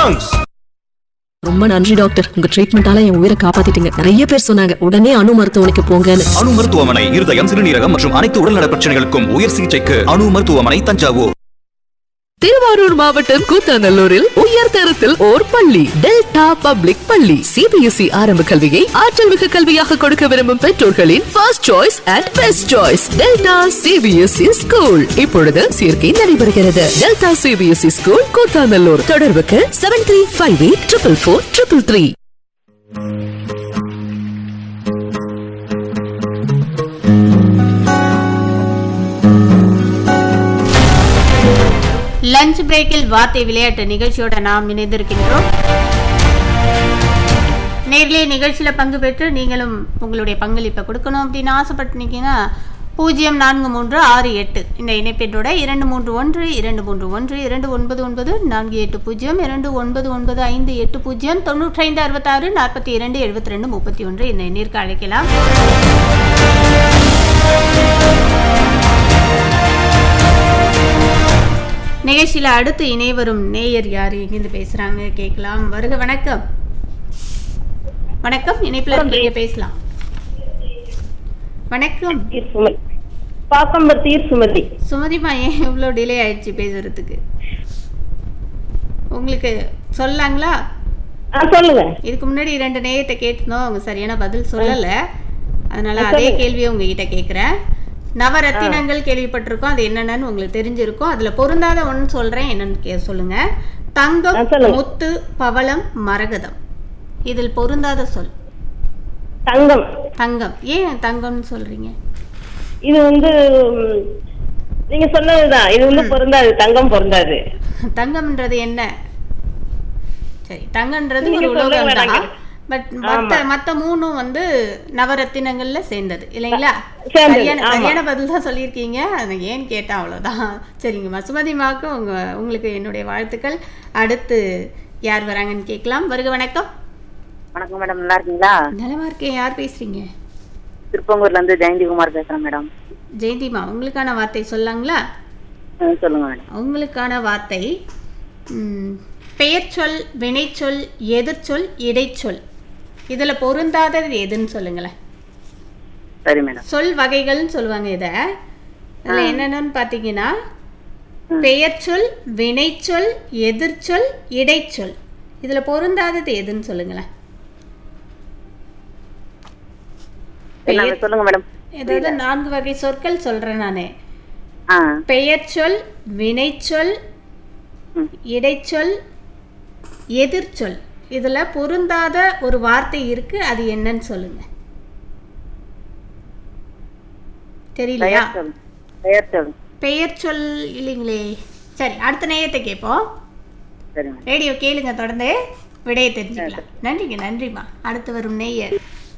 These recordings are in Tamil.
சாங்ஸ் ரொம்ப நன்றி டாக்டர் உங்க ட்ரீட்மெண்டால என் உயிரை காப்பாத்திட்டீங்க நிறைய பேர் சொன்னாங்க உடனே அணு மருத்துவமனைக்கு போங்கன்னு அணு மருத்துவமனை இருதயம் சிறுநீரகம் மற்றும் அனைத்து உடல்நல பிரச்சனைகளுக்கும் உயர் சிகிச்சைக்கு அணு மருத்துவமனை தஞ்சாவூர் திருவாரூர் மாவட்டம் கூத்தாநல்லூரில் உயர் தரத்தில் ஓர் பள்ளி டெல்டா பப்ளிக் பள்ளி சிபிஎஸ்இ ஆரம்ப கல்வியை ஆற்றல் மிகு கல்வியாக கொடுக்க விரும்பும் பெற்றோர்களின் first choice and best choice Delta CBSE school இப்பொழுது சேர்க்கை நடைபெறுகிறது டெல்டா சிபிஎஸ்இ ஸ்கூல் கூத்தாநல்லூர் தொடர்புக்கு seven three five eight triple four triple three lunch பிரேக்கில் வார்த்தை விளையாட்டு நிகழ்ச்சியோட நாம் இணைந்திருக்கின்றோம் நேர்லே நிகழ்ச்சியில் பங்கு பெற்று நீங்களும் உங்களுடைய பங்களிப்பை கொடுக்கணும் அப்படின்னு ஆசைப்பட்டுனீங்கன்னா பூஜ்ஜியம் நான்கு மூன்று ஆறு எட்டு இந்த இணைப்பெற்றோட இரண்டு மூன்று ஒன்று இரண்டு மூன்று ஒன்று இரண்டு ஒன்பது ஒன்பது நான்கு எட்டு பூஜ்ஜியம் இரண்டு ஒன்பது ஒன்பது ஐந்து எட்டு பூஜ்ஜியம் தொண்ணூற்றி ஐந்து அறுபத்தாறு நாற்பத்தி இரண்டு எழுபத்தி ரெண்டு முப்பத்தி ஒன்று இந்த எண்ணிற்கு அழைக்கலாம் நிகழ்ச்சியில் அடுத்து இணை வரும் நேயர் யார் எங்கிருந்து பேசுறாங்க கேட்கலாம் வருக வணக்கம் வணக்கம் இணைப்பில் இருக்கீங்க பேசலாம் வணக்கம் தீர் சுமதி பாக்கம்பர் தீர் சுமதி சுமதிமா ஏன் இவ்வளோ டிலே ஆயிடுச்சு பேசுறதுக்கு உங்களுக்கு சொல்லலாங்களா ஆ சொல்லுங்க இதுக்கு முன்னாடி ரெண்டு நேயத்தை கேட்டிருந்தோம் அவங்க சரியான பதில் சொல்லலை அதனால அதே கேள்வியை உங்ககிட்ட கேட்குறேன் நவரத்தினங்கள் கேள்விப்பட்டிருக்கோம் அது என்னென்னு உங்களுக்கு தெரிஞ்சிருக்கும் அதுல பொருந்தாத ஒன்று சொல்றேன் என்னன்னு கே சொல்லுங்க தங்கம் ஆ, சொல்லுங்க. முத்து பவளம் மரகதம் இதில் பொருந்தாத சொல் தங்கம் தங்கம் ஏன் தங்கம்னு சொல்றீங்க இது வந்து ம், நீங்க சொன்னதுதான் இது வந்து பொருந்தாது தங்கம் பொருந்தாது தங்கம்ன்றது என்ன சரி தங்கம்ன்றது நீங்க ஒரு சொல்லுங்க உலோகம் தான் வேணாங்க. பட் மத்த மத்த மூணும் வந்து நவரத்தினங்கள்ல சேர்ந்தது இல்லைங்களா சேர்ந்தது, சரியான ஆமா. சரியான பதில் தான் சொல்லியிருக்கீங்க அது ஏன் கேட்டேன் அவ்வளவுதான் சரிங்கம்மா சுமதிமாவுக்கு உங்க உங்களுக்கு என்னுடைய வாழ்த்துக்கள் அடுத்து யார் வராங்கன்னு கேட்கலாம் வருக வணக்கம் வணக்கம் மேடம் நல்லா இருக்கீங்களா நலமா இருக்கேன் யார் பேசுறீங்க திருப்பங்கூர்ல இருந்து ஜெயந்திகுமார் பேசுறேன் மேடம் ஜெயந்திமா உங்களுக்கான வார்த்தை சொல்லாங்களா ம், சொல்லுங்க மேடம் உங்களுக்கான வார்த்தை ம், பெயர்ச்சொல் வினைச்சொல் எதிர்ச்சொல் இடைச்சொல் இதுல பொருந்தாதது எதுன்னு சொல்லுங்களேன் சரி மேடம் சொல் வகைகள்னு சொல்லுவாங்க இத இதுல என்னென்னு பாத்தீங்கன்னா பெயர்ச்சொல் வினைச்சொல் எதிர்ச்சொல் இடைச்சொல் இதுல பொருந்தாதது எதுன்னு சொல்லுங்களேன் என்னங்க, சொல்லுங்க மேடம் ஏதாவது நான்கு வகை சொற்கள் சொல்றேன் நானு ஆ பெயர்ச்சொல் வினைச்சொல் ம். இடைச்சொல் எதிர்ச்சொல் இதுல பொருந்தாத ஒரு வார்த்தை இருக்கு அது என்னன்னு சொல்லுங்க தெரியலையா பெயர் சொல் பெயர் சொல் பெயர் சொல் இல்லைங்களே சரி அடுத்த நேயத்தை கேட்போம் சரி மேடம் ரேடியோ கேளுங்க தொடர்ந்து விடையை தெரிஞ்சுக்கலாம் நன்றிங்க நன்றிம்மா அடுத்து வரும் நேயர்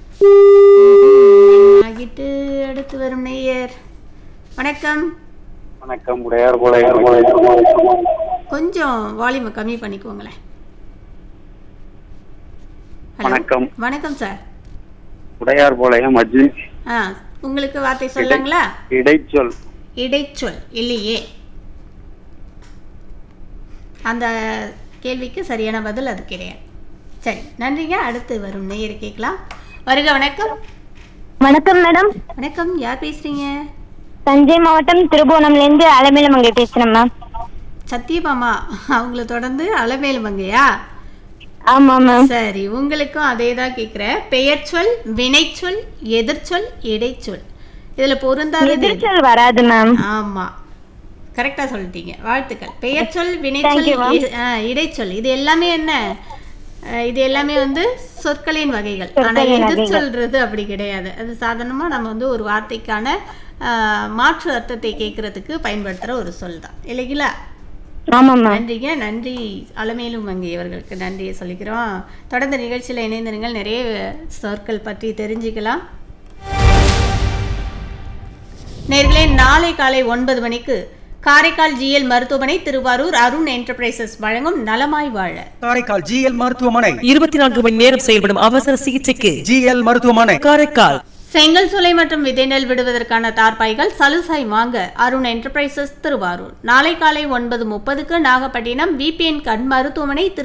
ஆகிட்டு அடுத்து வரும் நேயர் வணக்கம் வணக்கம் உடையார் போல கொஞ்சம் வால்யூமை கம்மி பண்ணிக்கோங்களேன் Hello. வணக்கம். வணக்கம் சார் உடையார் போலயம் அஜி ஆ உங்களுக்கு வார்த்தை சொல்லாங்களா இடைச்சொல் இடைச்சொல் இல்லையே அந்த கேள்விக்கு சரியான பதில் அது கிடையாது சரி நன்றிங்க அடுத்து வரும் நேயரை கேட்கலாம் வருக வணக்கம் வணக்கம் மேடம் வணக்கம் யார் பேசுறீங்க தஞ்சை மாவட்டம் திருபுவனம்லேருந்து அலமேலமங்கை பேசுறேன் மேம் சத்தியபாமா அவங்கள தொடர்ந்து அலமேலு மங்கையா ஆமா மேம் சரி உங்களுக்கும் அதே தான் கேட்குறேன் பெயர்ச்சொல் வினைச்சொல் எதிர்ச்சொல் இடைச்சொல் இதுல பொருந்தாதது எது? எதிர்ச்சொல் வராது மேம் ஆமா கரெக்டா சொல்லிட்டீங்க வாழ்த்துக்கள் பெயர்ச்சொல் வினைச்சொல் இ- ஆ, இடைச்சொல் இது எல்லாமே என்ன அஹ், இது எல்லாமே வந்து சொற்களின் வகைகள் ஆனா சொற்களின் வகைகள். எதிர்ச்சொல்றது அப்படி கிடையாது அது சாதாரணமா நம்ம வந்து ஒரு வார்த்தைக்கான ஆஹ், மாற்று அர்த்தத்தை கேட்கறதுக்கு பயன்படுத்துற ஒரு சொல் தான் இல்லைங்களா ஆமா மேம் நன்றிங்க நன்றி அலமேலும் வங்கி அவர்களுக்கு நன்றியை சொல்லிக்கிறோம் தொடர்ந்து நிகழ்ச்சியில் இணைந்திருங்கள் நிறைய சொற்கள் பற்றி தெரிஞ்சுக்கலாம் நேர்களே நாளை காலை ஒன்பது மணிக்கு காரைக்கால் ஜிஎல் மருத்துவமனை திருவாரூர் அருண் என்டர்பிரைசஸ் வழங்கும் நலமாய் வாழ காரைக்கால் ஜிஎல் மருத்துவமனை இருபத்தி நான்கு மணி நேரம் செயல்படும் அவசர சிகிச்சைக்கு ஜிஎல் மருத்துவமனை காரைக்கால் செங்கல் சூளை மற்றும் விதைநெல் விடுவதற்கான தார்பாய்கள் சலுசாய் வாங்க அருண் என்டர்பிரைசஸ் திருவாரூர் நாளை காலை ஒன்பது முப்பதுக்கு நாகப்பட்டினம் விபிஎன் கண் மருத்துவமனை திரு